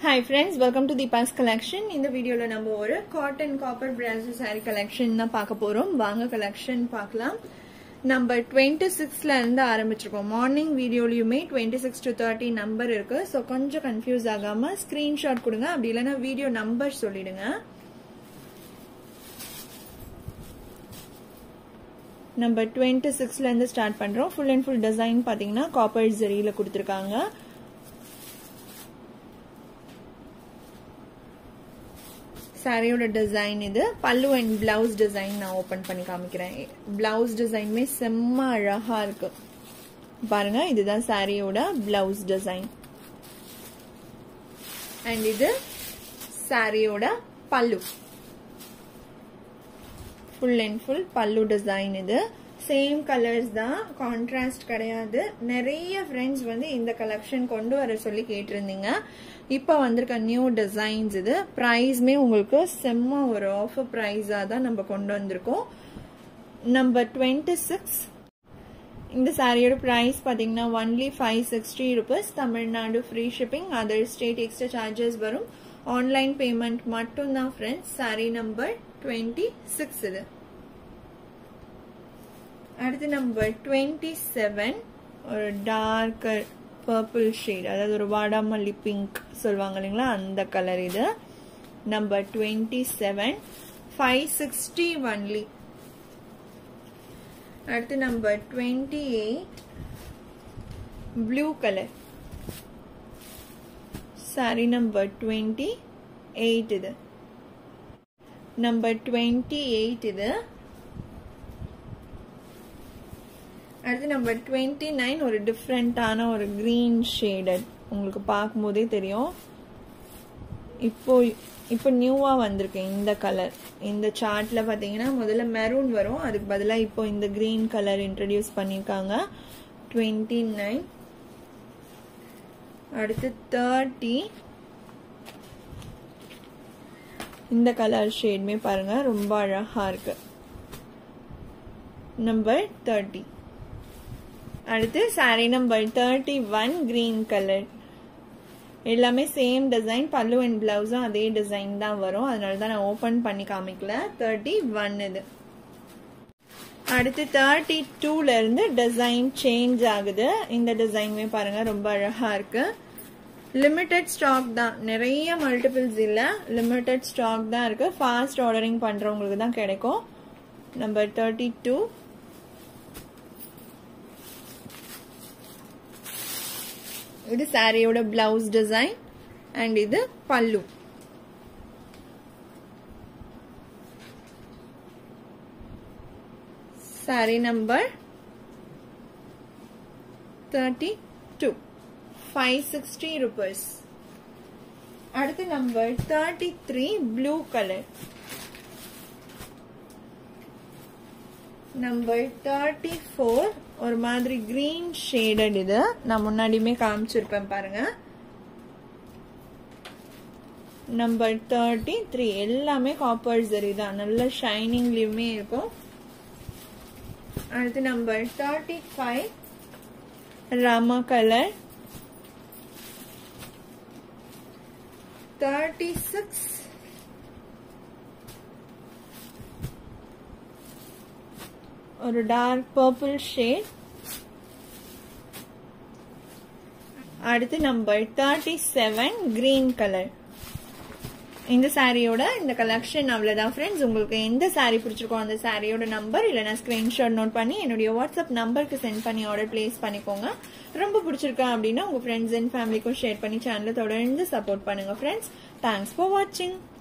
hi friends welcome to Deepa's collection இந்த வீடியோவில் நம்ம ஒரு காட்டன் காப்பர் பிராசோ saree கலெக்ஷன் தான் பார்க்க போகிறோம் வாங்க கலெக்ஷன் பார்க்கலாம் நம்ம டுவெண்ட்டி சிக்ஸ்ல இருந்து ஆரம்பிச்சிருக்கோம் மார்னிங் வீடியோலையுமே twenty six to thirty number இருக்கு ஸோ கொஞ்சம் கன்ஃபியூஸ் ஆகாம ஸ்கிரீன்ஷாட் கொடுங்க அப்படி இல்லைன்னா வீடியோ நம்பர் சொல்லிடுங்க நம்ம டுவெண்ட்டி சிக்ஸ்ல இருந்து ஸ்டார்ட் பண்றோம் ஃபுல் அண்ட் ஃபுல் டிசைன் பாத்தீங்கன்னா காப்பர் ஜெரியில கொடுத்துருக்காங்க சாரியோட டிசைன் இது பல்லு அண்ட் பிளவுஸ் டிசைன் நான் ஓபன் பண்ணி காமிக்கிறேன் பிளவுஸ் டிசைனுமே செம்ம அழகா இருக்கு பாருங்க இதுதான் சாரியோட பிளவுஸ் டிசைன் அண்ட் இது சாரியோட pallu full and full pallu design இது சேம் கலர்ஸ் தான் கான்ட்ராஸ்ட் கிடையாது நிறைய ஃப்ரெண்ட்ஸ் வந்து இந்த கலெக்ஷன் கொண்டு வர சொல்லி கேட்டிருந்தீங்க இப்போ வந்திருக்க நியூ டிசைன்ஸ் இது ப்ரைஸ்மே உங்களுக்கு செம்ம ஒரு ஆஃபர் ப்ரைஸாக தான் நம்ம கொண்டு வந்திருக்கோம் நம்பர் டுவெண்ட்டி சிக்ஸ் இந்த சாரியோட ப்ரைஸ் பார்த்தீங்கன்னா only five sixty rupees Tamil Nadu free shipping other state extra charges வரும் ஆன்லைன் பேமெண்ட் மட்டும்தான் friends sari number twenty six இது அடுத்து நம்பர் டுவெண்ட்டி செவன் ஒரு டார்க்கர் பர்பிள் ஷேட் அதாவது ஒரு வாடாமல்லி பிங்க் சொல்லுவாங்க இல்லைங்களா அந்த கலர் இது number twenty seven five sixty only அடுத்து number twenty eight blue colour sari number twenty eight இது நம்பர் டுவெண்ட்டி எயிட் இது அடுத்து நம்பர் டுவெண்ட்டி நைன் ஒரு டிஃப்ரெண்டான ஒரு க்ரீன் ஷேடட் உங்களுக்கு பார்க்கும்போதே தெரியும் இப்போ இப்போ நியூவாக வந்திருக்கு இந்த கலர் இந்த சார்ட்டில் பார்த்தீங்கன்னா முதல்ல மெரூன் வரும் அதுக்கு பதிலாக இப்போ இந்த க்ரீன் கலர் இன்ட்ரடியூஸ் பண்ணியிருக்காங்க டுவெண்ட்டி நைன் அடுத்து தேர்ட்டி இந்த கலர் ஷேடுமே பாருங்க ரொம்ப அழகா இருக்கு நம்பர் தேர்ட்டி அடுத்து sari number thirty one green colour எல்லாமே சேம் டிசைன் பல்லு அண்ட் பிளவுஸும் அதே டிசைன் தான் வரும் அதனால தான் நான் ஓப்பன் பண்ணி காமிக்கல தேர்ட்டி ஒன் இது அடுத்து தேர்ட்டி டூல இருந்து டிசைன் சேஞ்ச் ஆகுது இந்த டிசைனுமே பாருங்க ரொம்ப அழகா இருக்கு லிமிட்டட் ஸ்டாக் தான் நிறைய மல்டிபிள்ஸ் இல்லை லிமிட்டட் ஸ்டாக் தான் இருக்கு ஃபாஸ்ட் ஆர்டரிங் பண்றவங்களுக்கு தான் கிடைக்கும் நம்பர் தேர்ட்டி டூ இது சாரியோட பிளவுஸ் டிசைன் அண்ட் இது pallu sari number thirty two five sixty rupees அடுத்து number thirty three blue colour number thirty four ஒரு மாதிரி கிரீன் ஷேடட் இது நான் முன்னாடியுமே காமிச்சிருப்பேன் பாருங்க நம்பர் தேர்ட்டி த்ரீ எல்லாமே காப்பர் சரி தான் நல்ல ஷைனிங்லயுமே இருக்கும் அடுத்து number thirty five Rama colour thirty six ஒரு டார்க் பர்பிள் ஷேட் அடுத்து number thirty seven green colour இந்த சாரியோட இந்த கலெக்ஷன் அவ்வளவுதான் ஃப்ரெண்ட்ஸ் உங்களுக்கு எந்த சாரி பிடிச்சிருக்கோ அந்த சாரியோட நம்பர் இல்லைனா ஸ்கிரீன்ஷாட் நோட் பண்ணி என்னுடைய வாட்ஸ்அப் நம்பருக்கு சென்ட் பண்ணி ஆர்டர் பிளேஸ் பண்ணிக்கோங்க ரொம்ப பிடிச்சிருக்கா அப்படின்னா உங்க ஃப்ரெண்ட்ஸ் அண்ட் ஃபேமிலிக்கும் ஷேர் பண்ணி சேனலை தொடர்ந்து சப்போர்ட் பண்ணுங்க ஃப்ரெண்ட்ஸ் தேங்க்ஸ் ஃபார் வாட்சிங்